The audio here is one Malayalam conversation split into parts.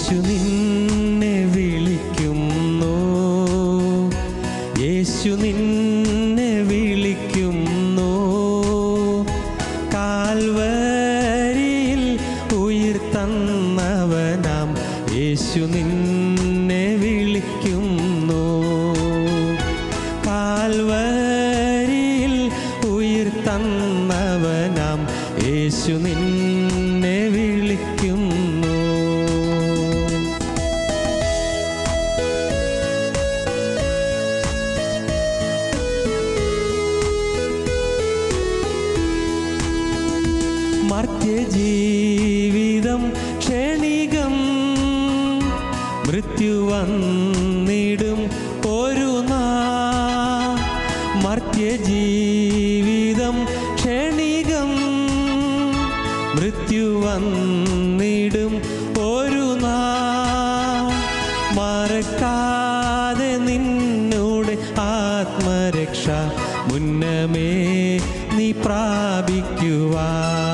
യേശു നിന്നെ വിളിക്കുന്നു യേശു നിന്നെ വിളിക്കുന്നു കാൽവരിയിൽ ഉയിർ തന്നവനാം യേശു നിന്നെ വിളിക്കുന്നു കാൽവരിയിൽ ഉയിർ തന്നവനാം യേശു നിന്നെ വിളിക്കുന്നു മർത്യജീവിതം ക്ഷണികം മൃത്യു വന്നിടും ഒരു നാ മർത്യജീവിതം ക്ഷണികം മൃത്യു വന്നിടും ഒരു നാ മറക്കാതെ നിന്നോട് ആത്മരക്ഷ മുന്നമേ നീ പ്രാപിക്കുവാ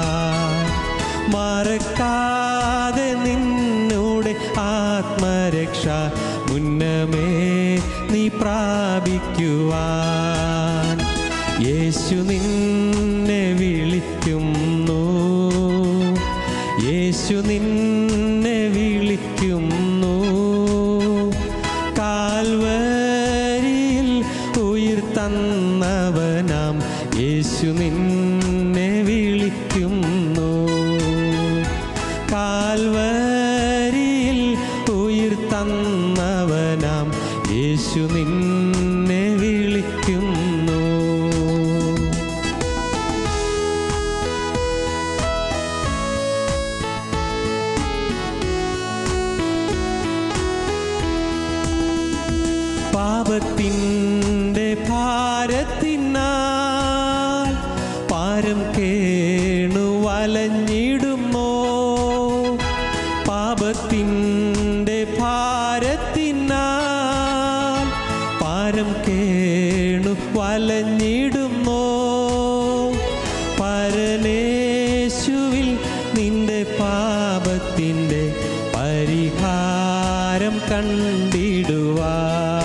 മറക്കാതെ നിന്നോട് ആത്മരക്ഷ മുന്നമേ നീ പ്രാപിക്കുവാൻ യേശു നിന്നെ വിളിക്കുന്നു യേശു നിന്നെ വിളിക്കുന്നു കാൽവരിയിൽ ഉയിർ തന്നവനാം യേശു നിന്നെ വിളിക്കുന്നു കാൽവരിയിൽ ഉയിർ തന്നവനാം യേശു നിന്നെ വിളിക്കുന്നു പാപത്തിൻ്റെ ഭാരത്തിനാൽ പാരം കേണു വലഞ്ഞിടുമോ പാപത്തിൻ്റെ ഭാരത്തിനാൽ പാരം കേണു വലഞ്ഞിടുമോ പരനേശുവിൽ നിന്റെ പാപത്തിൻ്റെ പരിഹാരം കണ്ടിടുവാ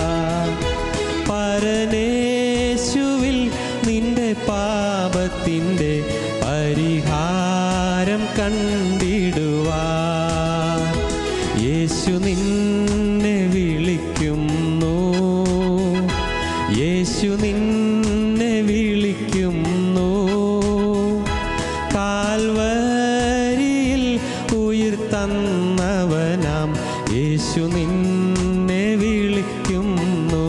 പരനേശുവിൽ നിന്റെ പാപത്തിൻ്റെ പരിഹാരം കണ്ടിടുവാ യേശു നിന്നെ വിളിക്കുന്നു യേശു നിന്നെ വിളിക്കുന്നു കാൽവരിയിൽ ഉയിർ തന്നവനാം യേശു നിന്നെ വിളിക്കുന്നു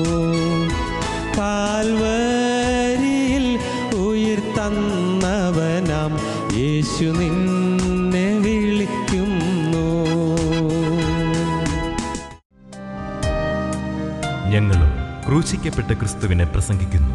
കാൽവരിയിൽ ഉയിർ തന്നവനാം യേശു നിന്നെ വിളിക്കുന്നു ഞങ്ങളും ക്രൂശിക്കപ്പെട്ട ക്രിസ്തുവിനെ പ്രസംഗിക്കുന്നു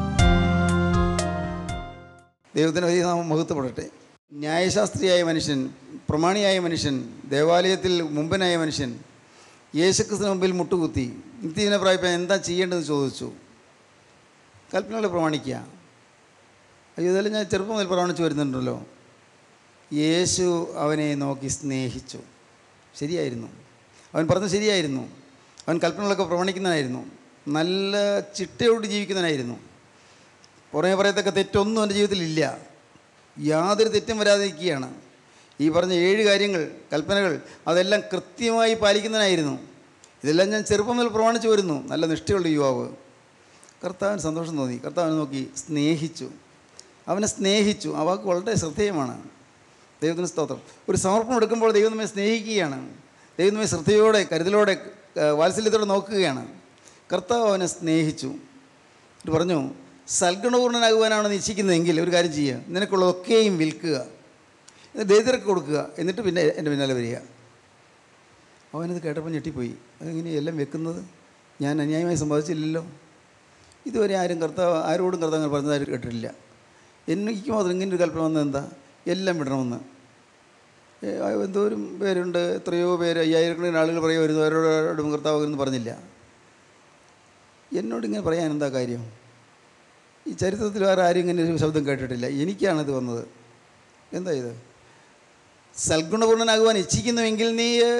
ദൈവത്തിന് വലിയ നാമം മഹത്വപ്പെടട്ടെ ന്യായശാസ്ത്രിയായ മനുഷ്യൻ പ്രമാണിയായ മനുഷ്യൻ ദേവാലയത്തിൽ മുമ്പനായ മനുഷ്യൻ യേശുക്രിസ്തുവിന് മുമ്പിൽ മുട്ടുകുത്തി നിത്യജന പ്രായപ്പം എന്താ ചെയ്യേണ്ടതെന്ന് ചോദിച്ചു കൽപ്പനകൾ പ്രമാണിക്കുക അയ്യോ ഇതെല്ലാം ഞാൻ ചെറുപ്പം മുതൽ പ്രമാണിച്ച് വരുന്നുണ്ടല്ലോ യേശു അവനെ നോക്കി സ്നേഹിച്ചു ശരിയായിരുന്നു അവൻ പറഞ്ഞത് ശരിയായിരുന്നു അവൻ കൽപ്പനകളൊക്കെ പ്രമാണിക്കുന്നവനായിരുന്നു നല്ല ചിട്ടയോട് ജീവിക്കുന്നവനായിരുന്നു പുറമെ പറയത്തക്ക തെറ്റൊന്നും എൻ്റെ ജീവിതത്തിലില്ല യാതൊരു തെറ്റും വരാതിരിക്കുകയാണ് ഈ പറഞ്ഞ ഏഴ് കാര്യങ്ങൾ കൽപ്പനകൾ അതെല്ലാം കൃത്യമായി പാലിക്കുന്നതിനായിരുന്നു ഇതെല്ലാം ഞാൻ ചെറുപ്പം മുതൽ പ്രമാണിച്ചു വരുന്നു നല്ല നിഷ്ഠയുള്ള യുവാവ് കർത്താവിന് സന്തോഷം തോന്നി കർത്താവിനെ നോക്കി സ്നേഹിച്ചു അവനെ സ്നേഹിച്ചു ആ വാക്ക് വളരെ ശ്രദ്ധേയമാണ് ദൈവത്തിന് സ്തോത്രം ഒരു സമർപ്പണം എടുക്കുമ്പോൾ ദൈവം നമ്മെ സ്നേഹിക്കുകയാണ് ദൈവം നമ്മെ ശ്രദ്ധയോടെ കരുതലോടെ ആ, വാത്സല്യത്തോടെ നോക്കുകയാണ് കർത്താവ് അവനെ സ്നേഹിച്ചു എന്നിട്ട് പറഞ്ഞു സൽഗുണപൂർണ്ണനാകുവാനാണ് നീ ഇച്ഛിക്കുന്നതെങ്കിൽ ഒരു കാര്യം ചെയ്യുക നിനക്കുള്ളതൊക്കെയും വിൽക്കുക എന്നിട്ട് ദരിദ്രർക്ക് കൊടുക്കുക എന്നിട്ട് പിന്നെ എൻ്റെ പിന്നാലെ വരിക അവനത് കേട്ടപ്പോൾ ഞെട്ടിപ്പോയി അതെങ്ങനെ എല്ലാം വെക്കുന്നത് ഞാൻ അന്യായമായി സമ്പാദിച്ചില്ലല്ലോ ഇതുവരെ ആരും കർത്താവ് ആരോടും കർത്താവ് അങ്ങനെ പറഞ്ഞതായിട്ട് കേട്ടിട്ടില്ല എനിക്ക് മാത്രം ഇങ്ങനെ ഒരു കൽപ്പന വന്നത് എന്താ എല്ലാം വിടണമെന്ന് ഏ, ആ, എന്തോരം പേരുണ്ട് എത്രയോ പേര് അയ്യായിരക്കണക്കിന് ആളുകൾ പറയുക വരുന്നു അവരോടും കർത്താവ് എന്ന് പറഞ്ഞില്ല എന്നോട് ഇങ്ങനെ പറയാൻ എന്താ കാര്യം ഈ ചരിത്രത്തിൽ വേറെ ആരും ഇങ്ങനെ ഒരു ശബ്ദം കേട്ടിട്ടില്ല എനിക്കാണിത് വന്നത് എന്താ ഇത് സൽഗുണപൂർണ്ണനാകുവാൻ ഇച്ഛിക്കുന്നുവെങ്കിൽ നീ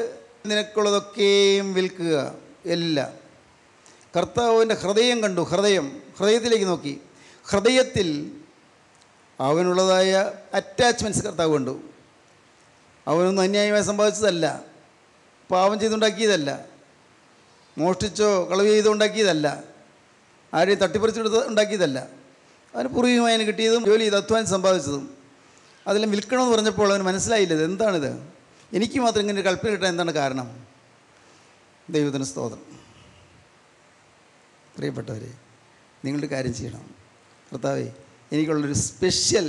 നിനക്കുള്ളതൊക്കെയും വിൽക്കുക എല്ലാം കർത്താവിൻ്റെ ഹൃദയം കണ്ടു ഹൃദയം ഹൃദയത്തിലേക്ക് നോക്കി ഹൃദയത്തിൽ അവനുള്ളതായ അറ്റാച്ച്മെൻറ്റ്സ് കർത്താവ് കണ്ടു അവനൊന്നും അന്യായമായി സമ്പാദിച്ചതല്ല പാവം ചെയ്തുണ്ടാക്കിയതല്ല മോഷ്ടിച്ചോ കളവ് ചെയ്തോ ഉണ്ടാക്കിയതല്ല ആരെയും തട്ടിപ്പറിച്ചെടുത്ത് ഉണ്ടാക്കിയതല്ല അവന് പൂർവികമായി അവന് കിട്ടിയതും ജോലി ചെയ്ത് അധ്വാനം സമ്പാദിച്ചതും അതെല്ലാം വിൽക്കണമെന്ന് പറഞ്ഞപ്പോൾ അവന് മനസ്സിലായില്ല ഇത് എന്താണിത് എനിക്ക് മാത്രം ഇങ്ങനെ ഒരു കൽപ്പന കിട്ടാൻ എന്താണ് കാരണം ദൈവത്തിന് സ്തോത്രം പ്രിയപ്പെട്ടവരെ നിങ്ങളുടെ കാര്യം ചെയ്യണം കർത്താവേ എനിക്കുള്ളൊരു സ്പെഷ്യൽ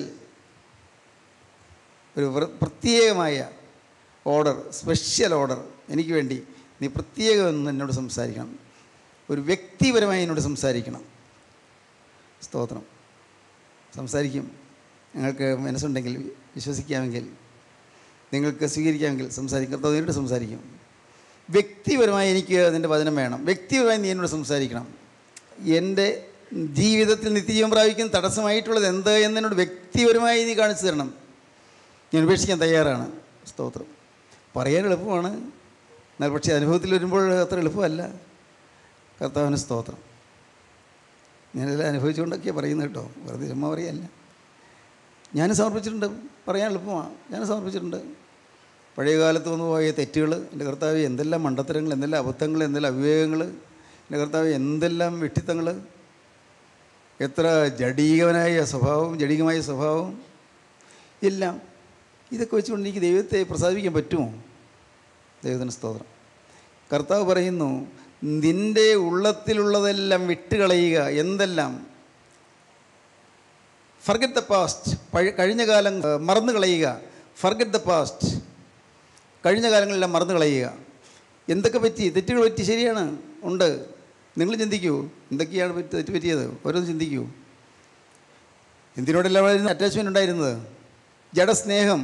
ഒരു വ്ര- പ്രത്യേകമായ ഓർഡർ സ്പെഷ്യൽ ഓർഡർ എനിക്ക് വേണ്ടി നീ പ്രത്യേകം ഒന്ന് എന്നോട് സംസാരിക്കണം ഒരു വ്യക്തിപരമായി എന്നോട് സംസാരിക്കണം സ്തോത്രം സംസാരിക്കും നിങ്ങൾക്ക് മനസ്സുണ്ടെങ്കിൽ വിശ്വസിക്കാമെങ്കിൽ നിങ്ങൾക്ക് സ്വീകരിക്കാമെങ്കിൽ സംസാരിക്കും കർത്താവ് നേരിട്ട് സംസാരിക്കും വ്യക്തിപരമായി എനിക്ക് അതിൻ്റെ വചനം വേണം വ്യക്തിപരമായി നീ എന്നോട് സംസാരിക്കണം എൻ്റെ ജീവിതത്തിൽ നിത്യജീവൻ പ്രാപിക്കുന്ന തടസ്സമായിട്ടുള്ളത് എന്ത് എന്നോട് വ്യക്തിപരമായി നീ കാണിച്ചു തരണം ഞാൻ ഉപേക്ഷിക്കാൻ തയ്യാറാണ് സ്തോത്രം പറയാൻ എളുപ്പമാണ് എന്നാൽ പക്ഷേ അനുഭവത്തിൽ വരുമ്പോൾ അത്ര എളുപ്പമല്ല കർത്താവിന് സ്തോത്രം ഞാനെല്ലാം അനുഭവിച്ചുകൊണ്ടൊക്കെ പറയുന്നത് കേട്ടോ വെറുതെ ചുമ്മാ പറയല്ല ഞാൻ സമർപ്പിച്ചിട്ടുണ്ട് പറയാൻ എളുപ്പമാണ് ഞാൻ സമർപ്പിച്ചിട്ടുണ്ട് പഴയ കാലത്ത് വന്നു പോയ തെറ്റുകൾ എൻ്റെ കർത്താവ് എന്തെല്ലാം മണ്ടത്തരങ്ങൾ എന്തെല്ലാം അബദ്ധങ്ങൾ എന്തെല്ലാം അവിവേകങ്ങൾ എൻ്റെ കർത്താവ് എന്തെല്ലാം വിട്ടിത്തങ്ങൾ എത്ര ജഡീകവനായ സ്വഭാവം ജഡീകമായ സ്വഭാവം എല്ലാം ഇതൊക്കെ വെച്ചുകൊണ്ട് എനിക്ക് ദൈവത്തെ പ്രസാദിപ്പിക്കാൻ പറ്റുമോ ദൈവത്തിന് സ്തോത്രം കർത്താവ് പറയുന്നു നിൻ്റെ ഉള്ളത്തിലുള്ളതെല്ലാം വിട്ടുകളയുക എന്തെല്ലാം ഫർഗറ്റ് ദ പാസ്റ്റ് പഴ കഴിഞ്ഞ കാലം ഏഹ്, മറന്നു കളയുക ഫർഗറ്റ് ദ പാസ്റ്റ് കഴിഞ്ഞ കാലങ്ങളെല്ലാം മറന്നു കളയുക എന്തൊക്കെ പറ്റി തെറ്റുകൾ പറ്റി ശരിയാണ് ഉണ്ട് നിങ്ങൾ ചിന്തിക്കൂ എന്തൊക്കെയാണ് പറ്റി തെറ്റ് പറ്റിയത് ഓരോന്ന് ചിന്തിക്കൂ എന്തിനോടെല്ലാം അറ്റാച്ച്മെൻ്റ് ഉണ്ടായിരുന്നത് ജഡസ്നേഹം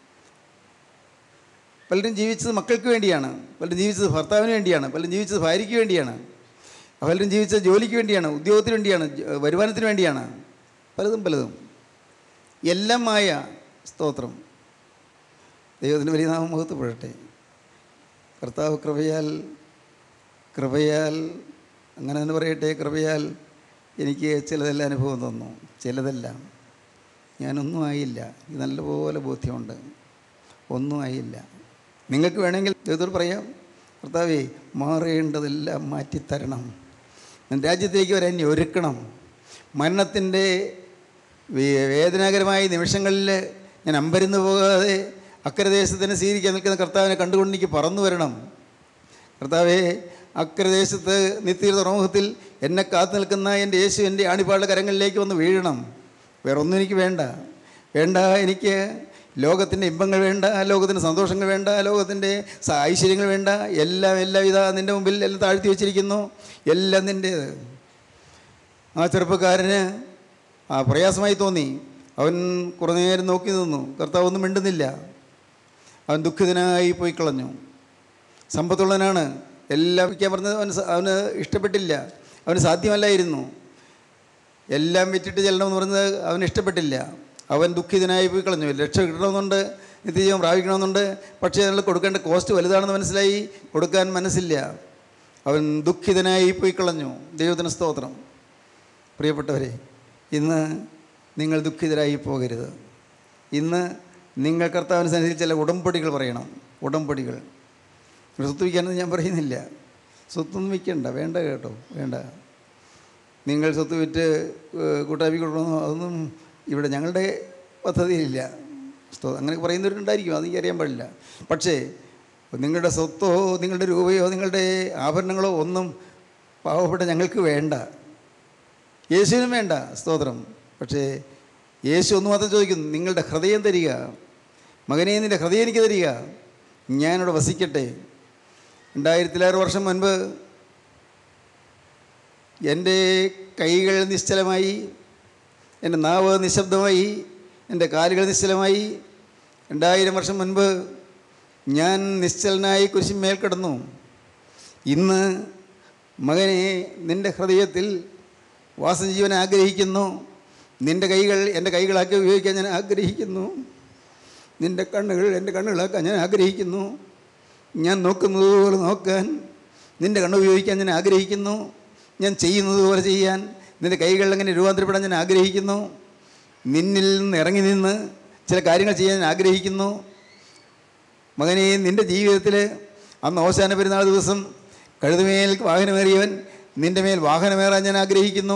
പലരും ജീവിച്ചത് മക്കൾക്ക് വേണ്ടിയാണ് പലരും ജീവിച്ചത് ഭർത്താവിന് വേണ്ടിയാണ് പലരും ജീവിച്ചത് ഭാര്യയ്ക്ക് വേണ്ടിയാണ് പലരും ജീവിച്ചത് ജോലിക്ക് വേണ്ടിയാണ് ഉദ്യോഗത്തിന് വേണ്ടിയാണ് ജ- വരുമാനത്തിന് വേണ്ടിയാണ് പലതും പലതും എല്ലാം മായ സ്തോത്രം ദൈവത്തിന് വലിയ നാമം മുഖത്തുപെടട്ടെ കർത്താവ് കൃപയാൽ കൃപയാൽ അങ്ങനെ തന്നെ പറയട്ടെ കൃപയാൽ എനിക്ക് ചിലതെല്ലാം അനുഭവം തന്നു ചിലതെല്ലാം ഞാനൊന്നും ആയില്ല എനിക്ക് നല്ലപോലെ ബോധ്യമുണ്ട് ഒന്നും ആയില്ല നിങ്ങൾക്ക് വേണമെങ്കിൽ ദൈവത്തോട് പറയാം കർത്താവേ മാറേണ്ടതെല്ലാം മാറ്റിത്തരണം ഞാൻ രാജ്യത്തേക്ക് വരാൻ എന്നെ ഒരുക്കണം മരണത്തിൻ്റെ വേ- വേദനാകരമായ നിമിഷങ്ങളിൽ ഞാൻ അമ്പരന്ന് പോകാതെ അക്കരദേശത്തിന് സ്വീകരിക്കാൻ നിൽക്കുന്ന കർത്താവിനെ കണ്ടുകൊണ്ട് എനിക്ക് പറന്നു വരണം കർത്താവേ അക്കരദേശത്ത് നിത്യ തുറമുഖത്തിൽ എന്നെ കാത്തു നിൽക്കുന്ന എൻ്റെ യേശു എൻ്റെ ആണിപ്പാളുടെ കരങ്ങളിലേക്ക് വന്ന് വീഴണം വേറെ ഒന്നും എനിക്ക് വേണ്ട വേണ്ട എനിക്ക് ലോകത്തിൻ്റെ ഇമ്പങ്ങൾ വേണ്ട ലോകത്തിൻ്റെ സന്തോഷങ്ങൾ വേണ്ട ലോകത്തിൻ്റെ സ- ഐശ്വര്യങ്ങൾ വേണ്ട എല്ലാം എല്ലാം ഇതാ നിൻ്റെ മുമ്പിൽ എല്ലാം താഴ്ത്തി വെച്ചിരിക്കുന്നു എല്ലാം നിൻ്റേത് ആ ചെറുപ്പക്കാരന് ആ പ്രയാസമായി തോന്നി അവൻ കുറേ നേരം നോക്കി നിന്നു കർത്താവ് ഒന്നും മിണ്ടുന്നില്ല അവൻ ദുഃഖിതനായി പോയി കളഞ്ഞു സമ്പത്തുള്ളവനാണ് എല്ലാം വിൽക്കാൻ പറഞ്ഞത് അവന് സ- അവന് ഇഷ്ടപ്പെട്ടില്ല അവന് സാധ്യമല്ലായിരുന്നു എല്ലാം വിറ്റിട്ട് ചെല്ലണമെന്ന് പറഞ്ഞത് അവന് ഇഷ്ടപ്പെട്ടില്ല അവൻ ദുഃഖിതനായി പോയി കളഞ്ഞു രക്ഷ കിട്ടണമെന്നുണ്ട് നിത്യജീവൻ പ്രാപിക്കണമെന്നുണ്ട് പക്ഷേ അതിനുള്ള കൊടുക്കേണ്ട കോസ്റ്റ് വലുതാണെന്ന് മനസ്സിലായി കൊടുക്കാൻ മനസ്സില്ല അവൻ ദുഃഖിതനായി പോയി കളഞ്ഞു ദൈവത്തിന് സ്തോത്രം പ്രിയപ്പെട്ടവരെ ഇന്ന് നിങ്ങൾ ദുഃഖിതരായി പോകരുത് ഇന്ന് നിങ്ങൾ കർത്താവിന് സന്നിധിയിൽ ചില ഉടമ്പടികൾ പറയണം ഉടമ്പടികൾ ഇവിടെ സ്വത്ത് വയ്ക്കാനൊന്നും ഞാൻ പറയുന്നില്ല സ്വത്തൊന്നും വയ്ക്കണ്ട വേണ്ട കേട്ടോ വേണ്ട നിങ്ങൾ സ്വത്ത് വിറ്റ് ഏഹ്, കൂട്ടായ്മ കൊടുക്കണമെന്നോ അതൊന്നും ഇവിടെ ഞങ്ങളുടെ പദ്ധതിയിലില്ല സ്തോ- അങ്ങനെ പറയുന്നവരുണ്ടായിരിക്കും അത് എനിക്കറിയാൻ പാടില്ല പക്ഷേ നിങ്ങളുടെ സ്വത്തോ നിങ്ങളുടെ രൂപയോ നിങ്ങളുടെ ആഭരണങ്ങളോ ഒന്നും പാവപ്പെട്ട ഞങ്ങൾക്ക് വേണ്ട യേശുവിനും വേണ്ട സ്തോത്രം പക്ഷേ യേശു ഒന്ന് മാത്രം ചോദിക്കുന്നു നിങ്ങളുടെ ഹൃദയം തരിക മകനെ നിൻ്റെ ഹൃദയം എനിക്ക് തരിക ഞാനിവിടെ വസിക്കട്ടെ രണ്ടായിരത്തിലേറെ വർഷം മുൻപ് എൻ്റെ കൈകൾ നിശ്ചലമായി എൻ്റെ നാവ് നിശബ്ദമായി എൻ്റെ കാലുകൾ നിശ്ചലമായി രണ്ടായിരം വർഷം മുൻപ് ഞാൻ നിശ്ചലനായി കുരിശിന്മേൽ കിടന്നു ഇന്ന് മകനെ നിൻ്റെ ഹൃദയത്തിൽ വാസം ജീവൻ ആഗ്രഹിക്കുന്നു നിൻ്റെ കൈകൾ എൻ്റെ കൈകളാക്കി ഉപയോഗിക്കാൻ ഞാൻ ആഗ്രഹിക്കുന്നു നിൻ്റെ കണ്ണുകൾ എൻ്റെ കണ്ണുകളാക്കാൻ ഞാൻ ആഗ്രഹിക്കുന്നു ഞാൻ നോക്കുന്നത് പോലെ നോക്കാൻ നിൻ്റെ കണ്ണ് ഉപയോഗിക്കാൻ ഞാൻ ആഗ്രഹിക്കുന്നു ഞാൻ ചെയ്യുന്നത് പോലെ ചെയ്യാൻ നിൻ്റെ കൈകൾ എങ്ങനെ രൂപാന്തരപ്പെടാൻ ഞാൻ ആഗ്രഹിക്കുന്നു നിന്നിൽ നിന്ന് ഇറങ്ങി നിന്ന് ചില കാര്യങ്ങൾ ചെയ്യാൻ ഞാൻ ആഗ്രഹിക്കുന്നു മകനെ നിൻ്റെ ജീവിതത്തിൽ അന്ന് അവസാന പെരുന്നാൾ ദിവസം കഴുതുമേൽ വാഹനമേറിയവൻ നിൻ്റെ മേൽ വാഹനമേറാൻ ഞാൻ ആഗ്രഹിക്കുന്നു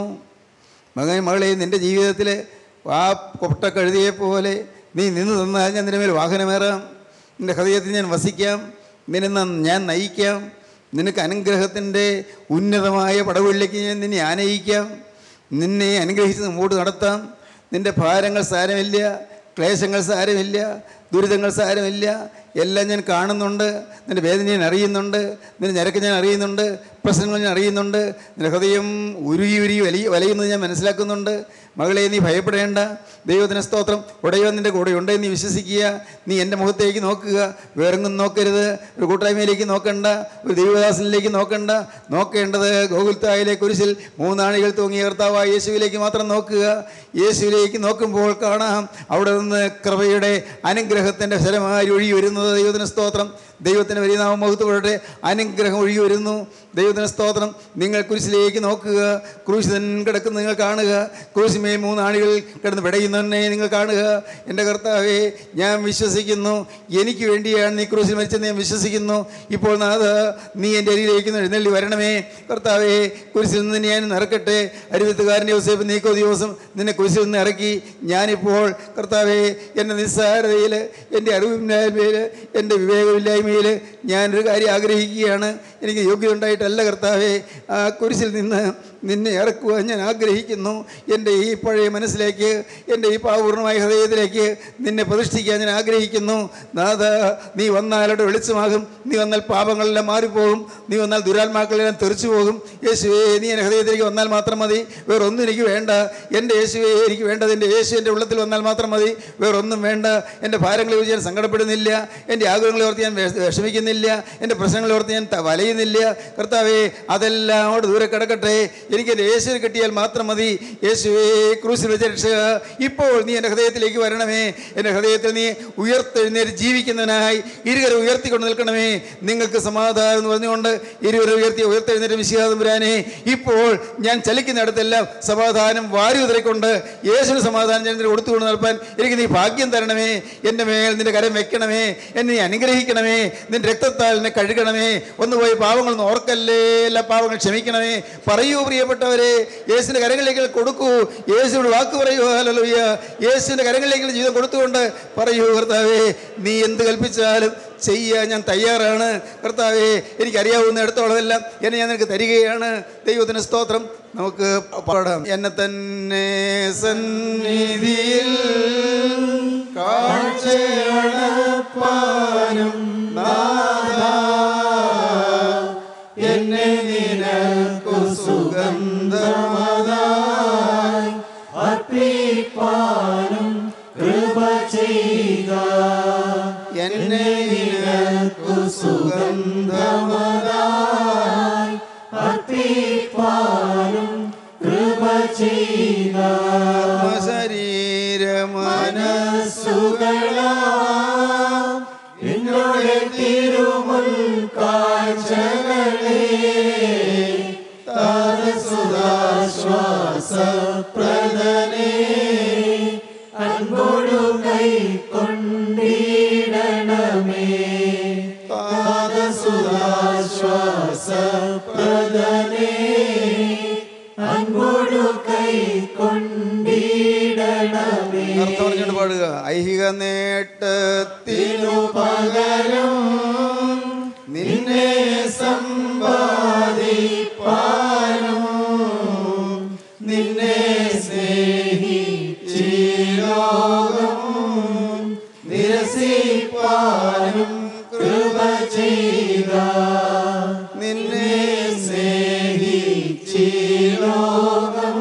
മകൻ മകളെ നിൻ്റെ ജീവിതത്തിൽ ആ കൊട്ട കഴുതിയെ പോലെ നീ നിന്ന് തന്നാൽ ഞാൻ നിൻ്റെ മേൽ വാഹനമേറാം നിൻ്റെ ഹൃദയത്തിൽ ഞാൻ വസിക്കാം നിന്നെ ന- ഞാൻ നയിക്കാം നിനക്ക് അനുഗ്രഹത്തിൻ്റെ ഉന്നതമായ പടവുകളിലേക്ക് ഞാൻ നിന്നെ ആനയിക്കാം നിന്നെ അനുഗ്രഹിച്ച് മുമ്പോട്ട് നടത്താം നിൻ്റെ ഭാരങ്ങൾ സാരമില്ല ക്ലേശങ്ങൾ സാരമില്ല ദുരിതങ്ങൾ സാരമില്ല എല്ലാം ഞാൻ കാണുന്നുണ്ട് നിൻ്റെ വേദന ഞാൻ അറിയുന്നുണ്ട് നിൻ്റെ ഞരക്ക് ഞാൻ അറിയുന്നുണ്ട് പ്രശ്നങ്ങൾ ഞാൻ അറിയുന്നുണ്ട് നിൻ്റെ ഹൃദയം ഉരുകി ഉരുകി വലിയ വലയുന്നത് ഞാൻ മനസ്സിലാക്കുന്നുണ്ട് മകളെ നീ ഭയപ്പെടേണ്ട ദൈവത്തിന് സ്തോത്രം ഉടയോ നിൻ്റെ കൂടെ ഉണ്ടെന്ന് നീ വിശ്വസിക്കുക നീ എൻ്റെ മുഖത്തേക്ക് നോക്കുക വേറെങ്ങും നോക്കരുത് ഒരു കൂട്ടായ്മയിലേക്ക് നോക്കണ്ട ഒരു ദൈവദാസനിലേക്ക് നോക്കണ്ട നോക്കേണ്ടത് ഗോകുൽത്തായിലെ കുരിശിൽ മൂന്നാണികൾ തൂങ്ങിയ കർത്താവായ യേശുവിലേക്ക് മാത്രം നോക്കുക യേശുവിലേക്ക് നോക്കുമ്പോൾ കാണാം അവിടെ നിന്ന് കൃപയുടെ അനുഗ്രഹത്തിൻ്റെ ശരമായി ഒഴുകി വരുന്നത് ദൈവത്തിന് സ്തോത്രം ദൈവത്തിന് വലിയ നാമം മഹത്വപ്പെടട്ടെ അനുഗ്രഹം ഒഴുകി വരുന്നു ദൈവത്തിന് സ്തോത്രം നിങ്ങൾ കുരിശിലേക്ക് നോക്കുക ക്രൂശിതൻ കിടക്കുന്ന നിങ്ങൾ കാണുക ക്രൂശിമേൽ മൂന്നാണികൾ കിടന്ന് പിടയുന്നതിനെ നിങ്ങൾ കാണുക എൻ്റെ കർത്താവെ ഞാൻ വിശ്വസിക്കുന്നു എനിക്ക് വേണ്ടിയാണ് നീ ക്രൂശിൽ മരിച്ചെന്ന് ഞാൻ വിശ്വസിക്കുന്നു ഇപ്പോൾ നാഥ നീ എൻ്റെ അരിയിലേക്ക് ഒന്ന് എഴുന്നള്ളി വരണമേ കർത്താവെ കുരിശിൽ നിന്ന് ഞാൻ ഇന്ന് ഇറക്കട്ടെ അരുവിത്തുകാരൻ്റെ യോസേപ്പ് നീക്കോ ദിവസം നിന്നെ കുരിശിൽ നിന്ന് ഇറക്കി ഞാനിപ്പോൾ കർത്താവെ എൻ്റെ നിസ്സാരതയിൽ എൻ്റെ അറിവില്ലായ്മയിൽ എൻ്റെ വിവേകമില്ലായ്മയിൽ ഞാനൊരു കാര്യം ആഗ്രഹിക്കുകയാണ് എനിക്ക് യോഗ്യത ഉണ്ടായിട്ടല്ല കർത്താവെ ആ കുരിശിൽ നിന്ന് നിന്നെ ഇറക്കുവാൻ ഞാൻ ആഗ്രഹിക്കുന്നു എൻ്റെ ഈ പഴയ മനസ്സിലേക്ക് എൻ്റെ ഈ പാവപൂർണ്ണമായ ഹൃദയത്തിലേക്ക് നിന്നെ പ്രതിഷ്ഠിക്കാൻ ഞാൻ ആഗ്രഹിക്കുന്നു നാഥ നീ വന്നാൽ അവിടെ വെളിച്ചമാകും നീ വന്നാൽ പാപങ്ങളെല്ലാം മാറിപ്പോകും നീ വന്നാൽ ദുരാത്മാക്കളെല്ലാം തെറിച്ചു പോകും യേശുവേ നീ എൻ്റെ ഹൃദയത്തിലേക്ക് വന്നാൽ മാത്രം മതി വേറൊന്നും എനിക്ക് വേണ്ട എൻ്റെ യേശുവേ എനിക്ക് വേണ്ടത് എൻ്റെ യേശു എൻ്റെ ഉള്ളത്തിൽ വന്നാൽ മാത്രം മതി വേറൊന്നും വേണ്ട എൻ്റെ ഭാരങ്ങളെ ഓർത്ത് ഞാൻ സങ്കടപ്പെടുന്നില്ല എൻ്റെ ആഗ്രഹങ്ങളെ ഓർത്ത് ഞാൻ വിഷ- വിഷമിക്കുന്നില്ല എൻ്റെ പ്രശ്നങ്ങളെ ഓർത്ത് ഞാൻ ത- വലയുന്നില്ല കർത്താവേ അതെല്ലാം അവിടെ ദൂരെ കിടക്കട്ടെ എനിക്ക് എൻ്റെ യേശുവിനെ കിട്ടിയാൽ മാത്രം മതി യേശുവേ ക്രൂസിൽ വെച്ച രക്ഷക ഇപ്പോൾ നീ എൻ്റെ ഹൃദയത്തിലേക്ക് വരണമേ എൻ്റെ ഹൃദയത്തിൽ നീ ഉയർത്തെഴുന്നേറ്റ് ജീവിക്കുന്നതിനായി ഇരുകരെ ഉയർത്തിക്കൊണ്ട് നിൽക്കണമേ നിങ്ങൾക്ക് സമാധാനം എന്ന് പറഞ്ഞുകൊണ്ട് ഇരുവരെ ഉയർത്തി ഉയർത്തെഴുന്നേറ്റ് വിശ്വാസം വരാനേ ഇപ്പോൾ ഞാൻ ചലിക്കുന്നിടത്തെല്ലാം സമാധാനം വാരി ഉതറിക്കൊണ്ട് യേശുവിന് സമാധാനം ഞാൻ നിനക്ക് കൊടുത്തുകൊണ്ട് നിൽപ്പാൻ എനിക്ക് നീ ഭാഗ്യം തരണമേ എൻ്റെ മേൽ നിന്റെ കരം വെക്കണമേ എന്നെ നീ അനുഗ്രഹിക്കണമേ നിന്റെ രക്തത്താൽ എന്നെ കഴുകണമേ ഒന്ന് പോയി പാവങ്ങളൊന്നും ഓർക്കല്ലേ എല്ലാ പാവങ്ങൾ ക്ഷമിക്കണമേ പറയൂ പ്രിയപ്പെട്ടവരെ യേശുവിൻ്റെ കരങ്ങളിലേക്ക് കൊടുക്കൂ യേശുവിനോട് വാക്ക് പറയൂ ഹല്ലേലൂയ യേശുവിൻ്റെ കരങ്ങളിലേക്ക് ജീവിതം കൊടുത്തുകൊണ്ട് പറയൂ കർത്താവേ നീ എന്ത് കൽപ്പിച്ചാലും ചെയ്യാൻ ഞാൻ തയ്യാറാണ് കർത്താവേ എനിക്കറിയാവുന്ന ഇടത്തോളമെല്ലാം എന്നെ ഞാൻ നിനക്ക് തരികയാണ് ദൈവത്തിന് സ്തോത്രം നമുക്ക് പാടാം എന്നെ തന്നെ സന്നിധിയിൽ കാഴ്ചയണപ്പാനും നാഥ എന്നെ നിനക്കു സുഗന്ധമതായി അർപ്പിപ്പാനും കൃപ ചെയ്യുക എന്നെ നിനക്കു സുഗന്ധമതായി അർപ്പിപ്പാനും കൃപ ചെയ്യുക ശരീരമന സുകളാ എന്നോട് തിരുമുൽ കാഴ്ചകളെ താരസുധാശ്വാസപ്രദനേ അൻപോടു കൈ കൊണ്ടിടണമേ താരസുധാശ്വാസപ്രദനേ അൻപോടു കൈ കൊണ്ടിടണമേ അർത്ഥം പറഞ്ഞുകൊണ്ട് പാടുക ഐഹിക നേട്ടത്തിനു പകരം നിന്നെ സമ്പാദിപ്പാനും നിന്നെ സ്നേഹിച്ചിലോകം നിരസിപ്പാനും കൃപ ചെയ്യുക നിന്നെ സ്നേഹിച്ചിലോകം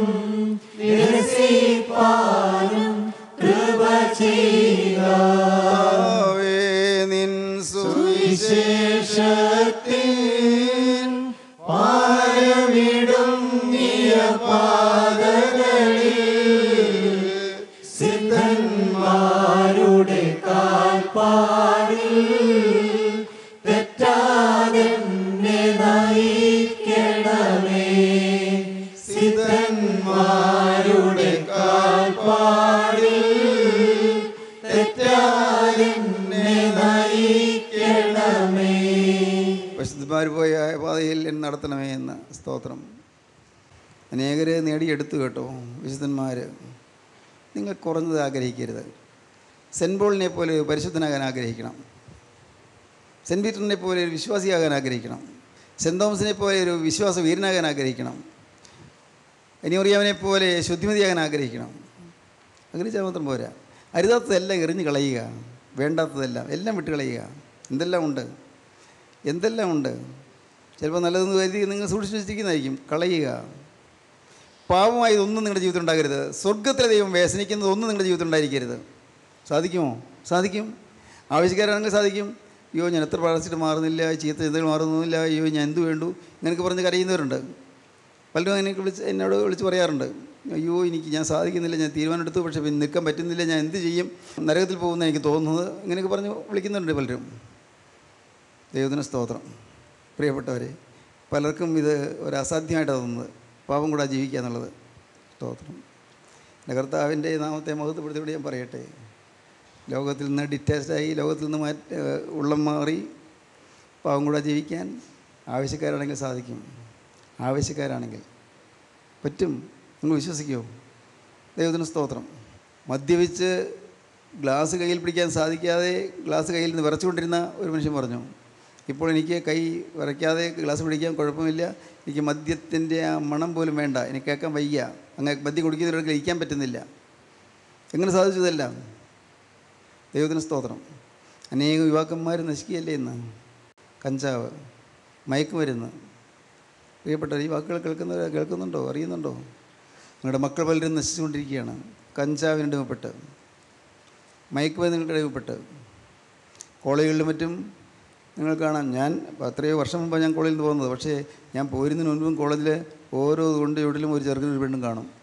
നിരസിപ്പാനും കൃപ ചെയ്യുക സ്നേഹാവേ നിൻ സുവിശേഷത്തിൻ പാരവിടും പാതകളിൽ സിദ്ധന്മാരുടെ കാൽപ്പാടിൽ വിശുദ്ധന്മാർ പോയ പാതയിൽ എന്നെ നടത്തണമേ എന്ന് സ്തോത്രം അനേകരെ നേടിയെടുത്തു കേട്ടോ വിശുദ്ധന്മാർ നിങ്ങൾ കുറഞ്ഞത് ആഗ്രഹിക്കരുത് സെൻറ്റ് പോളിനെ പോലെ ഒരു പരിശുദ്ധനാകാൻ ആഗ്രഹിക്കണം സെൻറ്റ് പീറ്ററിനെ പോലെ ഒരു വിശ്വാസിയാകാൻ ആഗ്രഹിക്കണം സെൻറ്റ് തോമസിനെ പോലെ ഒരു വിശ്വാസ വീരനാകാൻ ആഗ്രഹിക്കണം അനിയോറിയാവിനെ പോലെ ശുദ്ധിമതിയാകാൻ ആഗ്രഹിക്കണം ആഗ്രഹിച്ചാൽ മാത്രം പോരാ അരുതാത്തതെല്ലാം എറിഞ്ഞ് കളയുക വേണ്ടാത്തതെല്ലാം എല്ലാം വിട്ട് കളയുക എന്തെല്ലാം ഉണ്ട് എന്തെല്ലാം ഉണ്ട് ചിലപ്പോൾ നല്ലതെന്ന് കരുതി നിങ്ങൾ സൂക്ഷിച്ച് വെച്ചിരിക്കുന്നതായിരിക്കും കളയുക പാപമായതൊന്നും നിങ്ങളുടെ ജീവിതത്തിൽ ഉണ്ടാകരുത് സ്വർഗത്തിലെ ദൈവം വ്യസനിക്കുന്നത് ഒന്നും നിങ്ങളുടെ ജീവിതത്തിൽ ഉണ്ടായിരിക്കരുത് സാധിക്കുമോ സാധിക്കും ആവശ്യക്കാരാണെങ്കിൽ സാധിക്കും അയ്യോ ഞാൻ എത്ര പ്രാർത്ഥിച്ചിട്ട് മാറുന്നില്ല ചീത്ത ചിന്തകൾ മാറുന്നില്ല അയ്യോ ഞാൻ എന്ത് വേണ്ടു ഇങ്ങനെയൊക്കെ പറഞ്ഞ് കരയുന്നവരുണ്ട് പലരും അതിനെ വിളിച്ച് എന്നോട് വിളിച്ച് പറയാറുണ്ട് അയ്യോ എനിക്ക് ഞാൻ സാധിക്കുന്നില്ല ഞാൻ തീരുമാനം എടുത്തു പക്ഷേ പിന്നെ നിൽക്കാൻ പറ്റുന്നില്ല ഞാൻ എന്ത് ചെയ്യും നരകത്തിൽ പോകുന്ന എനിക്ക് തോന്നുന്നത് ഇങ്ങനെയൊക്കെ പറഞ്ഞ് വിളിക്കുന്നുണ്ട് പലരും ദൈവത്തിന് സ്തോത്രം പ്രിയപ്പെട്ടവരെ പലർക്കും ഇത് ഒരു അസാധ്യമായിട്ടാണ് തോന്നുന്നത് പാപം കൂടാ ജീവിക്കുക എന്നുള്ളത് സ്തോത്രം എൻ്റെ കർത്താവിൻ്റെ നാമത്തെ മഹത്വപ്പെടുത്തിയോട് ഞാൻ പറയട്ടെ ലോകത്തിൽ നിന്ന് ഡിറ്റാച്ചായി ലോകത്തിൽ നിന്ന് മാറ്റി ഉള്ളം മാറി പാവം കൂടെ ജീവിക്കാൻ ആവശ്യക്കാരാണെങ്കിൽ സാധിക്കും ആവശ്യക്കാരാണെങ്കിൽ പറ്റും നിങ്ങൾ വിശ്വസിക്കുമോ ദൈവത്തിന് സ്തോത്രം മദ്യപിച്ച് ഗ്ലാസ് കയ്യിൽ പിടിക്കാൻ സാധിക്കാതെ ഗ്ലാസ് കയ്യിൽ നിന്ന് വിറച്ചുകൊണ്ടിരുന്ന ഒരു മനുഷ്യൻ പറഞ്ഞു ഇപ്പോൾ എനിക്ക് കൈ വിറയ്ക്കാതെ ഗ്ലാസ് പിടിക്കാൻ കുഴപ്പമില്ല എനിക്ക് മദ്യത്തിൻ്റെ ആ മണം പോലും വേണ്ട എനിക്ക് കേൾക്കാൻ വയ്യ അങ്ങനെ മദ്യം കുടിക്കുന്നവർക്ക് ഇരിക്കാൻ പറ്റുന്നില്ല എങ്ങനെ സാധിച്ചതെല്ലാം ദൈവത്തിന് സ്തോത്രം അനേകം യുവാക്കന്മാർ നശിക്കുകയല്ലേ ഇന്ന് കഞ്ചാവ് മയക്കുമരുന്ന് പ്രിയപ്പെട്ട ഈ വാക്കുകൾ കേൾക്കുന്നവർ കേൾക്കുന്നുണ്ടോ അറിയുന്നുണ്ടോ നിങ്ങളുടെ മക്കൾ പലരും നശിച്ചുകൊണ്ടിരിക്കുകയാണ് കഞ്ചാവിന് അടിമപ്പെട്ട് മയക്കുമരുന്നുകൾക്ക് അടിമപ്പെട്ട് കോളേജുകളിലും മറ്റും നിങ്ങൾ കാണാം ഞാൻ എത്രയോ വർഷം മുമ്പാണ് ഞാൻ കോളേജിൽ നിന്ന് പോകുന്നത് പക്ഷേ ഞാൻ പോരുന്നതിന് മുൻപും കോളേജിൽ ഓരോ കൊണ്ട് എവിടെയും ഒരു ചെറുക്കനും ഒരു പെണ്ണും കാണും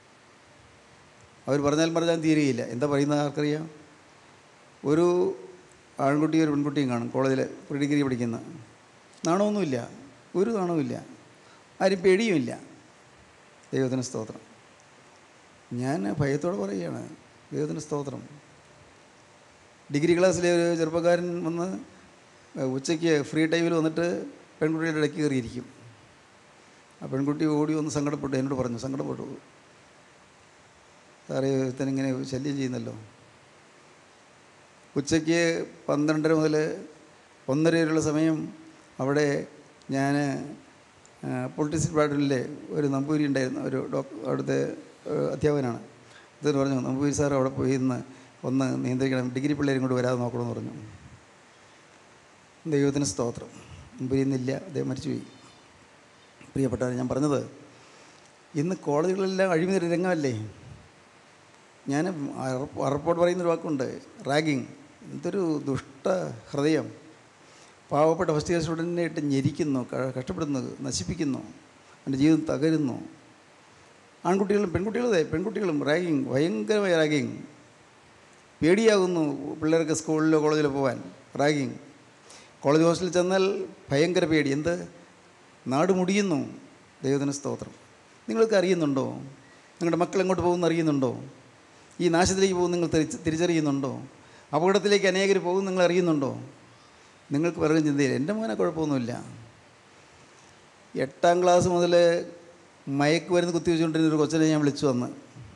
അവർ പറഞ്ഞാൽ പറഞ്ഞാൽ തീരുകയില്ല എന്താ പറയുന്നത് ആർക്കറിയാം ഒരു ആൺകുട്ടിയും ഒരു പെൺകുട്ടിയും കാണും കോളേജിൽ പ്രീ ഡിഗ്രി പഠിക്കുന്ന നാണമൊന്നുമില്ല ഒരു നാണവുമില്ല ആരും പേടിയുമില്ല ദൈവത്തിന് സ്തോത്രം ഞാൻ ഭയത്തോടെ പറയുകയാണ് ദൈവത്തിന് സ്തോത്രം ഡിഗ്രി ക്ലാസ്സിലെ ഒരു ചെറുപ്പക്കാരൻ വന്ന് ഉച്ചയ്ക്ക് ഫ്രീ ടൈമിൽ വന്നിട്ട് പെൺകുട്ടിയുടെ ഇടയ്ക്ക് കയറിയിരിക്കും ആ പെൺകുട്ടി ഓടി ഒന്ന് സങ്കടപ്പെട്ടു എന്നോട് പറഞ്ഞു സങ്കടപ്പെട്ടു സാറേ ഇത്തനിങ്ങനെ ശല്യം ചെയ്യുന്നല്ലോ ഉച്ചയ്ക്ക് പന്ത്രണ്ടര മുതൽ ഒന്നര വരെയുള്ള സമയം അവിടെ ഞാൻ പൊളിറ്റിക്സ് ഡിപ്പാർട്ട്മെൻറ്റിലെ ഒരു നമ്പൂരി ഉണ്ടായിരുന്നു ഒരു ഡോക്ടർ അവിടുത്തെ ഏഹ്, അധ്യാപകനാണ് എന്നിട്ട് പറഞ്ഞു നമ്പൂരി സാർ അവിടെ പോയി ഇന്ന് ഒന്ന് നിയന്ത്രിക്കണം ഡിഗ്രി പിള്ളേരും കൊണ്ട് വരാതെ നോക്കണമെന്ന് പറഞ്ഞു ദൈവത്തിന് സ്തോത്രം നമ്പൂരി ഇന്നില്ല അദ്ദേഹം മരിച്ചുപോയി പ്രിയപ്പെട്ടവർ ഞാൻ പറഞ്ഞത് ഇന്ന് കോളേജുകളെല്ലാം അഴിമതി രംഗമല്ലേ ഞാൻ അറപ്പോട്ട് പറയുന്നൊരു വാക്കുണ്ട് റാഗിങ് എന്തൊരു ദുഷ്ട ഹൃദയം പാവപ്പെട്ട ഫസ്റ്റ് ഇയർ സ്റ്റുഡൻറ്റിനെ ഇട്ട് ഞെരിക്കുന്നു ക- കഷ്ടപ്പെടുന്നു നശിപ്പിക്കുന്നു എൻ്റെ ജീവിതം തകരുന്നു ആൺകുട്ടികളും പെൺകുട്ടികളും അതെ പെൺകുട്ടികളും റാഗിങ് ഭയങ്കരമായ റാഗിങ് പേടിയാകുന്നു പിള്ളേർക്ക് സ്കൂളിലോ കോളേജിലോ പോകാൻ റാഗിങ് കോളേജ് ഹോസ്റ്റലിൽ ചെന്നാൽ ഭയങ്കര പേടി എന്ത് നാട് മുടിയുന്നു ദൈവത്തിന് സ്തോത്രം നിങ്ങൾക്ക് അറിയുന്നുണ്ടോ നിങ്ങളുടെ മക്കൾ എങ്ങോട്ട് പോകുമെന്ന് അറിയുന്നുണ്ടോ ഈ നാശത്തിലേക്ക് പോകും നിങ്ങൾ തിരിച്ച് തിരിച്ചറിയുന്നുണ്ടോ അപകടത്തിലേക്ക് അനേകർ പോകും നിങ്ങൾ അറിയുന്നുണ്ടോ നിങ്ങൾക്ക് പറയുന്ന ചിന്തയിൽ എൻ്റെ മോനെ കുഴപ്പമൊന്നുമില്ല എട്ടാം ക്ലാസ് മുതൽ മയക്ക് വരുന്ന കുത്തി വെച്ചുകൊണ്ടിരുന്ന ഒരു കൊച്ചനെ ഞാൻ വിളിച്ചു വന്ന്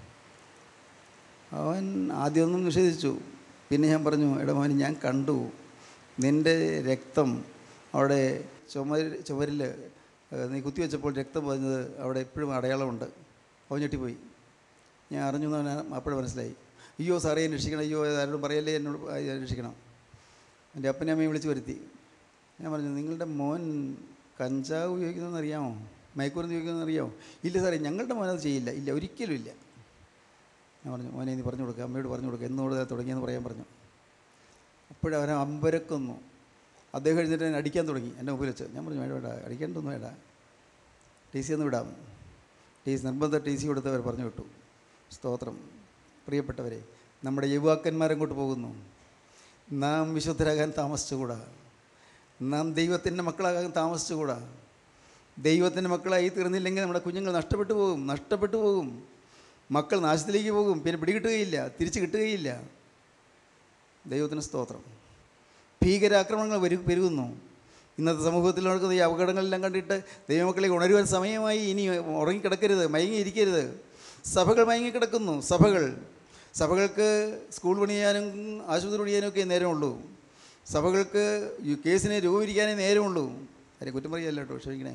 അവൻ ആദ്യമൊന്നും നിഷേധിച്ചു പിന്നെ ഞാൻ പറഞ്ഞു എടാ മോനെ ഞാൻ കണ്ടു നിൻ്റെ രക്തം അവിടെ ചുമര് ചുമരിൽ ഏഹ്, നീ കുത്തിവെച്ചപ്പോൾ രക്തം പതിഞ്ഞത് അവിടെ എപ്പോഴും അടയാളമുണ്ട് അവൻ ഞെട്ടിപ്പോയി ഞാൻ അറിഞ്ഞു എന്ന് അവന് അപ്പോഴും മനസ്സിലായി അയ്യോ സാറേ എന്നെ രക്ഷിക്കണം അയ്യോ ആരോടും പറയല്ലേ എന്നോട് ആ, രക്ഷിക്കണം എൻ്റെ അപ്പനെ അമ്മയും വിളിച്ച് വരുത്തി ഞാൻ പറഞ്ഞു നിങ്ങളുടെ മോൻ കഞ്ചാവ് ഉപയോഗിക്കുന്നതെന്ന് അറിയാമോ മയക്കുമരുന്ന് ഉപയോഗിക്കുന്നതെന്ന് അറിയാമോ ഇല്ല സാറേ ഞങ്ങളുടെ മോൻ അത് ചെയ്യില്ല ഇല്ല ഒരിക്കലും ഇല്ല ഞാൻ പറഞ്ഞു മോനെ നീ പറഞ്ഞു കൊടുക്കുക അമ്മയോട് പറഞ്ഞു കൊടുക്കുക എന്നോട് തുടങ്ങിയെന്ന് പറയാൻ പറഞ്ഞു അപ്പോഴവനെ അമ്പരക്കുന്നു അദ്ദേഹം എഴുന്നേറ്റ് എന്നെ അടിക്കാൻ തുടങ്ങി എൻ്റെ മുമ്പിൽ വെച്ച് ഞാൻ പറഞ്ഞു വേണ്ട വേണ്ട അടിക്കേണ്ടൊന്നും വേണ്ട ടി സി ഒന്ന് വിടാം ടി സി നിർബന്ധ ടി സി കൊടുത്തവർ പറഞ്ഞു വിട്ടു സ്തോത്രം പ്രിയപ്പെട്ടവരെ നമ്മുടെ യുവാക്കന്മാരെങ്ങോട്ട് പോകുന്നു നാം വിശുദ്ധരാകാൻ താമസിച്ചുകൂടാ നാം ദൈവത്തിൻ്റെ മക്കളാകാൻ താമസിച്ചുകൂടാ ദൈവത്തിൻ്റെ മക്കളായി തീർന്നില്ലെങ്കിൽ നമ്മുടെ കുഞ്ഞുങ്ങൾ നഷ്ടപ്പെട്ടു പോകും നഷ്ടപ്പെട്ടു പോകും മക്കൾ നാശത്തിലേക്ക് പോകും പിന്നെ പിടികിട്ടുകയില്ല തിരിച്ച് കിട്ടുകയില്ല ദൈവത്തിന് സ്തോത്രം ഭീകരാക്രമണങ്ങൾ വരു പെരുകുന്നു ഇന്നത്തെ സമൂഹത്തിൽ നടക്കുന്ന ഈ അപകടങ്ങളെല്ലാം കണ്ടിട്ട് ദൈവമക്കളെ ഉണരുവാൻ സമയമായി ഇനി ഉറങ്ങിക്കിടക്കരുത് മയങ്ങിയിരിക്കരുത് സഭകൾ മയങ്ങിക്കിടക്കുന്നു സഭകൾ സഭകൾക്ക് സ്കൂൾ പണിയാനും ആശുപത്രി പണിയാനും ഒക്കെ നേരമുള്ളൂ സഭകൾക്ക് ഈ കേസിനെ രൂപീകരിക്കാനേ നേരമുള്ളൂ ആരെ കുറ്റം പറയല്ല കേട്ടോ ക്ഷമിക്കണേ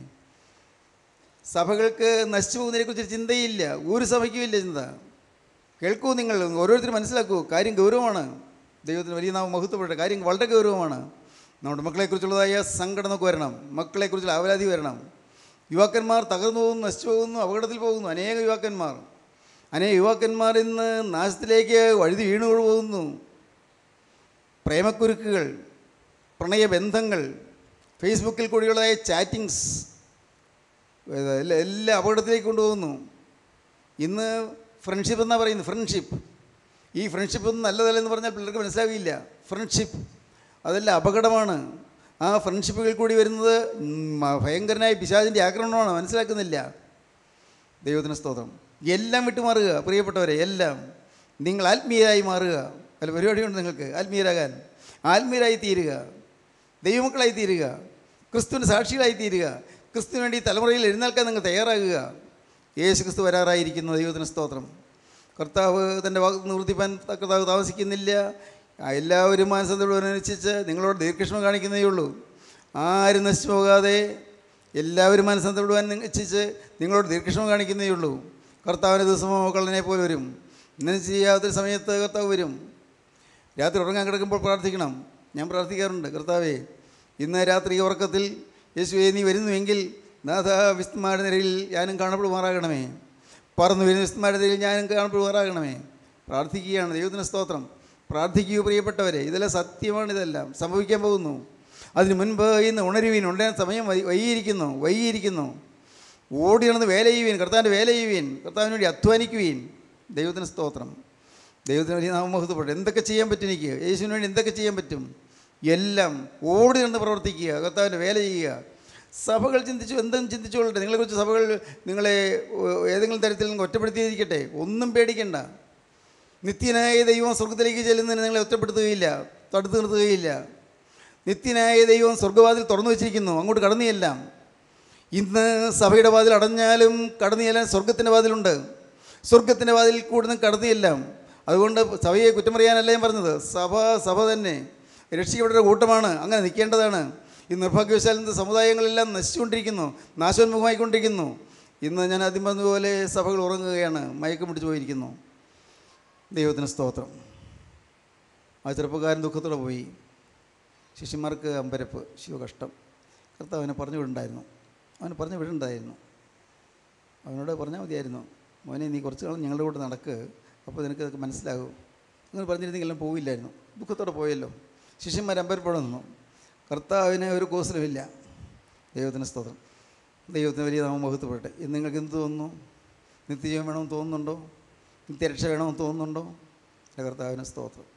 സഭകൾക്ക് നശിച്ചു പോകുന്നതിനെക്കുറിച്ച് ചിന്തയില്ല ഒരു സഭയ്ക്കും ഇല്ല ചിന്ത കേൾക്കൂ നിങ്ങൾ ഓരോരുത്തരും മനസ്സിലാക്കൂ കാര്യം ഗൗരവമാണ് ദൈവത്തിന് വലിയ നാം മഹത്വപ്പെട്ട കാര്യം വളരെ ഗൗരവമാണ് നമ്മുടെ മക്കളെക്കുറിച്ചുള്ളതായ സങ്കടം നമുക്ക് വരണം മക്കളെക്കുറിച്ചുള്ള അവലാതി വരണം യുവാക്കന്മാർ തകർന്നു പോകുന്നു നശിച്ചു പോകുന്നു അപകടത്തിൽ പോകുന്നു അനേക യുവാക്കന്മാർ അനേക യുവാക്കന്മാർ ഇന്ന് നാശത്തിലേക്ക് വഴുതി വീണു പോകുന്നു പ്രേമക്കുരുക്കുകൾ പ്രണയബന്ധങ്ങൾ ഫേസ്ബുക്കിൽ കൂടിയുള്ളതായ ചാറ്റിങ്സ് എല്ലാ എല്ലാ അപകടത്തിലേക്ക് കൊണ്ടുപോകുന്നു ഇന്ന് ഫ്രണ്ട്ഷിപ്പ് എന്നാണ് പറയുന്നത് ഫ്രണ്ട്ഷിപ്പ് ഈ ഫ്രണ്ട്ഷിപ്പ് ഒന്നും നല്ലതല്ലെന്ന് പറഞ്ഞാൽ പിള്ളേർക്ക് മനസ്സിലാവില്ല ഫ്രണ്ട്ഷിപ്പ് അതെല്ലാം അപകടമാണ് ആ ഫ്രണ്ട്ഷിപ്പുകൾ കൂടി വരുന്നത് ഉം, ഭയങ്കരനായ പിശാചിൻ്റെ ആക്രമണമാണ് മനസ്സിലാക്കുന്നില്ല ദൈവത്തിന് സ്തോത്രം എല്ലാം വിട്ടുമാറുക പ്രിയപ്പെട്ടവരെ എല്ലാം നിങ്ങൾ ആത്മീയരായി മാറുക അല്ല പരിപാടിയുണ്ട് നിങ്ങൾക്ക് ആത്മീയരാകാൻ ആത്മീയരായി തീരുക ദൈവമക്കളായി തീരുക ക്രിസ്തുവിന് സാക്ഷികളായി തീരുക ക്രിസ്തുവിന് വേണ്ടി ഈ തലമുറയിൽ എഴുന്നേൽക്കാൻ നിങ്ങൾ തയ്യാറാകുക യേശു ക്രിസ്തു വരാറായിരിക്കുന്നു ദൈവത്തിന് സ്തോത്രം കർത്താവ് തൻ്റെ വാക്ക് നിവർത്തിപ്പാൻ കർത്താവ് താമസിക്കുന്നില്ല ആ എല്ലാവരും മാനസാന്തരനുസരിച്ച് നിങ്ങളോട് ദീർഘക്ഷമ കാണിക്കുന്നതേ ഉള്ളൂ ആരും നശിച്ചു പോകാതെ എല്ലാവരും മനസ്സന്തപ്പെടുവാൻ ഇച്ഛിച്ച് നിങ്ങളോട് ദീർഘക്ഷമ കാണിക്കുന്നേ ഉള്ളൂ കർത്താവിൻ്റെ ദിവസമോ കള്ളനെ പോലെ വരും ഇങ്ങനെ ചെയ്യാത്തൊരു സമയത്ത് കർത്താവ് വരും രാത്രി ഉറങ്ങാൻ കിടക്കുമ്പോൾ പ്രാർത്ഥിക്കണം ഞാൻ പ്രാർത്ഥിക്കാറുണ്ട് കർത്താവേ ഇന്ന് രാത്രി ഉറക്കത്തിൽ യേശുവേ നീ വരുന്നുവെങ്കിൽ നാഥ വിസ്തുമാരുടെ നിരയിൽ ഞാനും കാണപ്പെടുമാറാകണമേ പറന്നു വരുന്ന വിസ്തുമാരുടെ നിരയിൽ ഞാനും കാണപ്പെടുമാറാകണമേ പ്രാർത്ഥിക്കുകയാണ് ദൈവത്തിന് സ്തോത്രം പ്രാർത്ഥിക്കൂ പ്രിയപ്പെട്ടവരെ ഇതെല്ലാം സത്യമാണ് ഇതെല്ലാം സംഭവിക്കാൻ പോകുന്നു അതിന് മുൻപ് ഇന്ന് ഉണരുവീൻ ഉണരാൻ സമയം വൈ- വൈകിയിരിക്കുന്നു വൈകിയിരിക്കുന്നു ഓടി നടന്ന് വേല ചെയ്യുവീൻ കർത്താവിൻ്റെ വേല ചെയ്യുവീൻ കർത്താവിന് വേണ്ടി അധ്വാനിക്കുവീൻ ദൈവത്തിന് സ്തോത്രം ദൈവത്തിന് വലിയ നാമമഹത്വപ്പെട്ടു എന്തൊക്കെ ചെയ്യാൻ പറ്റും എനിക്ക് യേശുവിന് വേണ്ടി എന്തൊക്കെ ചെയ്യാൻ പറ്റും എല്ലാം ഓടി നടന്ന് പ്രവർത്തിക്കുക കർത്താവിൻ്റെ വേല ചെയ്യുക സഭകൾ ചിന്തിച്ചു എന്തും ചിന്തിച്ചുകൊള്ളട്ടെ നിങ്ങളെക്കുറിച്ച് സഭകൾ നിങ്ങളെ ഏഹ്, ഏതെങ്കിലും തരത്തിൽ നിങ്ങൾ ഒറ്റപ്പെടുത്തിയിരിക്കട്ടെ ഒന്നും പേടിക്കണ്ട നിത്യനായ ദൈവം സ്വർഗത്തിലേക്ക് ചെല്ലുന്നതിന് നിങ്ങളെ ഒറ്റപ്പെടുത്തുകയില്ല തടുത്തു നിർത്തുകയില്ല നിത്യനായ ദൈവം സ്വർഗവാതിൽ തുറന്നു വെച്ചിരിക്കുന്നു അങ്ങോട്ട് കടന്നിയെല്ലാം ഇന്ന് സഭയുടെ വാതിൽ അടഞ്ഞാലും കടന്നു ചെല്ലാൻ സ്വർഗത്തിൻ്റെ വാതിലുണ്ട് സ്വർഗത്തിൻ്റെ വാതിൽ കൂടുന്ന കടത്തിയെല്ലാം അതുകൊണ്ട് സഭയെ കുറ്റം പറയാനല്ല ഞാൻ പറഞ്ഞത് സഭ സഭ തന്നെ രക്ഷിക്കപ്പെട്ട കൂട്ടമാണ് അങ്ങനെ നിൽക്കേണ്ടതാണ് ഈ നിർഭാഗ്യവശാൽ ഇന്ന് സമുദായങ്ങളെല്ലാം നശിച്ചുകൊണ്ടിരിക്കുന്നു നാശോന്മുഖമായിക്കൊണ്ടിരിക്കുന്നു ഇന്ന് ഞാൻ ആദ്യം പറഞ്ഞതുപോലെ സഭകൾ ഉറങ്ങുകയാണ് മയക്കം പിടിച്ചു പോയിരിക്കുന്നു ദൈവത്തിന് സ്തോത്രം ആ ചെറുപ്പക്കാരൻ ദുഃഖത്തോടെ പോയി ശിഷ്യന്മാർക്ക് അമ്പരപ്പ് ശിവകഷ്ടം കർത്താവ് അവനെ പറഞ്ഞു വിടണ്ടായിരുന്നു അവന് പറഞ്ഞു വിടണ്ടായിരുന്നു അവനോട് പറഞ്ഞാൽ മതിയായിരുന്നു മോനെ നീ കുറച്ച് നാൾ ഞങ്ങളുടെ കൂടെ നടക്ക് അപ്പോൾ നിനക്ക് ഇതൊക്കെ മനസ്സിലാകും നിങ്ങൾ പറഞ്ഞിരുന്നെങ്കിൽ എല്ലാം പോവില്ലായിരുന്നു ദുഃഖത്തോടെ പോയല്ലോ ശിഷ്യന്മാർ അമ്പരപ്പോടെ നിന്നു കർത്താവിന് ഒരു കോസലുമില്ല ദൈവത്തിന് സ്തോത്രം ദൈവത്തിന് വലിയ നാമം മുഖത്തുപെട്ടെ ഇന്ന് നിങ്ങൾക്ക് എന്ത് തോന്നുന്നു നിത്യജീവൻ വേണമെന്ന് തോന്നുന്നുണ്ടോ നിത്യരക്ഷ വേണമെന്ന് തോന്നുന്നുണ്ടോ എൻ്റെ കർത്താവിന് സ്തോത്രം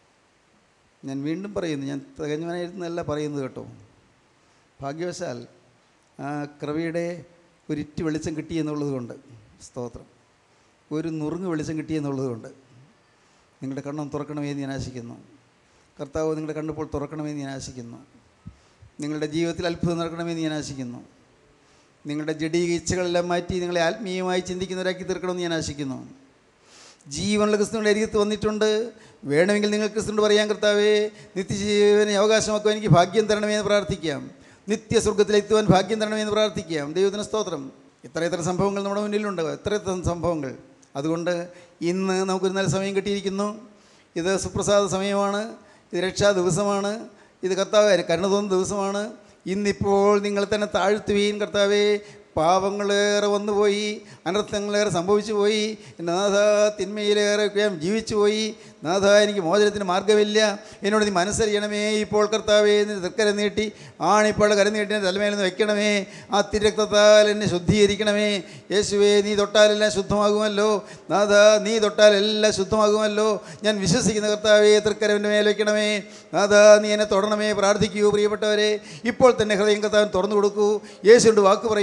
ഞാൻ വീണ്ടും പറയുന്നു ഞാൻ തികഞ്ഞവനായിരുന്നല്ല പറയുന്നത് കേട്ടോ ഭാഗ്യവശാൽ ആ കൃപയുടെ ഒരിറ്റ് വെളിച്ചം കിട്ടി എന്നുള്ളത് കൊണ്ട് സ്തോത്രം ഒരു നുറുങ്ങ് വെളിച്ചം കിട്ടി എന്നുള്ളത് കൊണ്ട് നിങ്ങളുടെ കണ്ണം തുറക്കണമേ എന്ന് ഞാൻ ആശിക്കുന്നു കർത്താവ് നിങ്ങളുടെ കണ്ണിപ്പോൾ തുറക്കണമേ എന്ന് ഞാൻ ആശിക്കുന്നു നിങ്ങളുടെ ജീവിതത്തിൽ അത്ഭുതം നടക്കണമേ എന്ന് ഞാൻ ആശിക്കുന്നു നിങ്ങളുടെ ജഡീക ഇച്ഛകളെല്ലാം മാറ്റി നിങ്ങളെ ആത്മീയമായി ചിന്തിക്കുന്നവരാക്കി തീർക്കണമെന്ന് ഞാൻ ആശിക്കുന്നു ജീവനുള്ള ക്രിസ്തുവിൻ്റെ അരികത്ത് വന്നിട്ടുണ്ട് വേണമെങ്കിൽ നിങ്ങൾ ക്രിസ്തുവിനോട് പറയാൻ കർത്താവേ നിത്യജീവനെ അവകാശമാക്കുവാൻ എനിക്ക് ഭാഗ്യം തരണമേ എന്ന് പ്രാർത്ഥിക്കാം നിത്യസ്വർഗത്തിലെത്തുവാൻ ഭാഗ്യം തരണമേ എന്ന് പ്രാർത്ഥിക്കാം ദൈവത്തിന് സ്തോത്രം ഇത്ര ഇത്ര സംഭവങ്ങൾ നമ്മുടെ മുന്നിലുണ്ട് എത്ര എത്ര സംഭവങ്ങൾ അതുകൊണ്ട് ഇന്ന് നമുക്കൊരു നല്ല സമയം കിട്ടിയിരിക്കുന്നു ഇത് സുപ്രസാദ സമയമാണ് ഇത് രക്ഷാ ദിവസമാണ് ഇത് കർത്താവ് കരുണ തോന്നുന്ന ദിവസമാണ് ഇന്നിപ്പോൾ നിങ്ങൾ തന്നെ താഴ്ത്തുവീൻ കർത്താവേ പാപങ്ങളേറെ വന്നുപോയി അനർത്ഥങ്ങളേറെ സംഭവിച്ചു പോയി എൻ്റെ നാഥ തിന്മയിലേറെ ഞാൻ ജീവിച്ചു പോയി നാഥ എനിക്ക് മോചനത്തിന് മാർഗ്ഗമില്ല എന്നോട് നീ മനസ്സറിയണമേ ഇപ്പോൾ കർത്താവേ നിന്റെ തൃക്കര നീട്ടി ആണിപ്പോൾ കര നീട്ടി എൻ്റെ തലമേൽ നിന്ന് വെക്കണമേ ആ തിരക്തത്താൽ എന്നെ ശുദ്ധീകരിക്കണമേ യേശുവേ നീ തൊട്ടാലെല്ലാം ശുദ്ധമാകുമല്ലോ നാഥ നീ തൊട്ടാലെല്ലാം ശുദ്ധമാകുമല്ലോ ഞാൻ വിശ്വസിക്കുന്ന കർത്താവേ തൃക്കരവിൻ്റെ മേൽ വെക്കണമേ നാഥ നീ എന്നെ തൊടണമേ പ്രാർത്ഥിക്കൂ പ്രിയപ്പെട്ടവരെ ഇപ്പോൾ തന്നെ ഹൃദയം കർത്താവിന് തുറന്നു കൊടുക്കൂ യേശുവിൻ്റെ വാക്ക് പറയൂ യേശു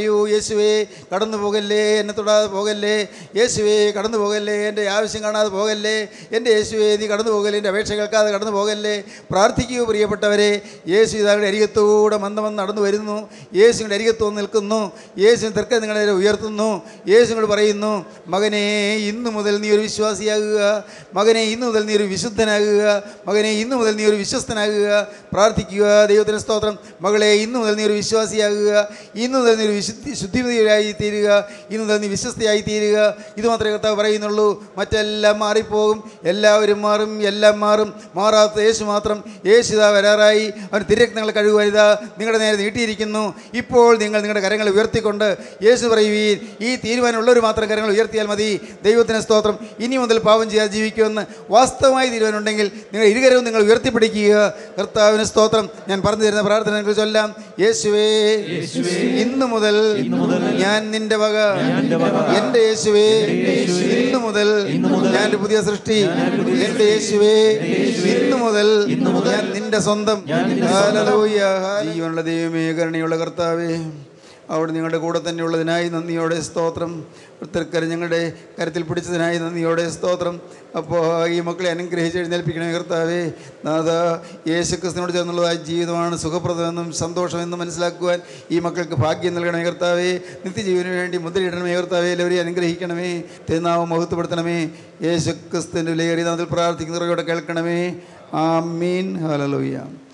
യേശുവേ കടന്നു പോകല്ലേ എന്നെ തൊടാതെ പോകല്ലേ യേശുവേ കടന്നു പോകല്ലേ എൻ്റെ ആവശ്യം കാണാതെ പോകല്ലേ എൻ്റെ യേശുവേ നീ കടന്നു പോകല്ലേ എൻ്റെ അപേക്ഷ കേൾക്കാതെ കടന്നു പോകല്ലേ പ്രാർത്ഥിക്കൂ പ്രിയപ്പെട്ടവരെ യേശു ഇതാങ്ങളുടെ അരികത്തൂടെ മന്ദമന്ന് നടന്നു വരുന്നു യേശുവിൻ്റെ അരികത്ത് വന്ന് നിൽക്കുന്നു യേശു തർക്കം നിങ്ങളെ നേരെ ഉയർത്തുന്നു യേശുവിനോട് പറയുന്നു മകനെ ഇന്നു മുതൽ നീ ഒരു വിശ്വാസിയാകുക മകനെ ഇന്നു മുതൽ നീ ഒരു വിശുദ്ധനാകുക മകനെ ഇന്നു മുതൽ നീ ഒരു വിശ്വസ്തനാകുക പ്രാർത്ഥിക്കുക ദൈവത്തിന് സ്തോത്രം മകളെ ഇന്നു മുതൽ നീ ഒരു വിശ്വാസിയാകുക ഇന്നു മുതൽ നീ ഒരു വിശുദ്ധി ശുദ്ധിമതിയായി തീരുക ഇന്നു മുതൽ നീ വിശ്വസ്തയായി തീരുക ഇത് മാത്രമേ കർത്താവ് പറയുന്നുള്ളൂ മറ്റെല്ലാം മാറിപ്പോകും എല്ലാവരും മാറും എല്ലാം മാറും മാറാത്ത യേശു മാത്രം യേശു ഇതാ വരാറായി അവൻ തിരക്തങ്ങൾ കഴുകുവാൻ ഇതാ നിങ്ങളുടെ നേരെ നീട്ടിയിരിക്കുന്നു ഇപ്പോൾ നിങ്ങൾ നിങ്ങളുടെ കരങ്ങൾ ഉയർത്തിക്കൊണ്ട് യേശു പറയുവീൻ ഈ തീരുമാനമുള്ളവർ മാത്രം കരങ്ങൾ ഉയർത്തിയാൽ മതി ദൈവത്തിന് സ്തോത്രം ഇനി മുതൽ പാപം ചെയ്യാതെ ജീവിക്കുമെന്ന് വാസ്തവമായി തീരുമാനമുണ്ടെങ്കിൽ നിങ്ങൾ ഇരുകരവും നിങ്ങൾ ഉയർത്തിപ്പിടിക്കുക കർത്താവിന് സ്തോത്രം ഞാൻ പറഞ്ഞു തരുന്ന പ്രാർത്ഥനകൾ ചൊല്ലാം യേശുവേ ഇന്നു മുതൽ ഞാൻ നിന്റെ വക എൻ്റെ യേശുവേ ഇന്നു മുതൽ ഞാൻ ഒരു പുതിയ സൃഷ്ടി എൻ്റെ യേശുവേ ഇന്നു മുതൽ ഞാൻ നിന്റെ സ്വന്തം ഹല്ലേലൂയ. ജീവനുള്ള ദൈവമേ കരുണയുള്ള കർത്താവേ അവിടെ നിങ്ങളുടെ കൂടെ തന്നെ ഉള്ളതിനായി നന്ദിയോടെ സ്തോത്രം തൃക്കരം ഞങ്ങളുടെ കരത്തിൽ പിടിച്ചതിനായി നന്ദിയോടെ സ്തോത്രം അപ്പോൾ ഈ മക്കളെ അനുഗ്രഹിച്ച് എഴുന്നേൽപ്പിക്കണേ കർത്താവേ നാഥ യേശുക്രിസ്തുവിനോട് ചേർന്നുള്ളതായ ജീവിതമാണ് സുഖപ്രദമെന്നും സന്തോഷമെന്നും മനസ്സിലാക്കുവാൻ ഈ മക്കൾക്ക് ഭാഗ്യം നൽകണമേ കർത്താവേ നിത്യജീവന് വേണ്ടി മുദ്രയിടണമേ കർത്താവേ എല്ലാവരെയും അനുഗ്രഹിക്കണമേ തിരുനാമം മഹത്വപ്പെടുത്തണമേ യേശുക്രിസ്തുവിൻ്റെ വിലയേറിയ നാമത്തിൽ പ്രാർത്ഥിക്കുന്നവരോടെ കേൾക്കണമേ ആമീൻ ഹലലോയ്യ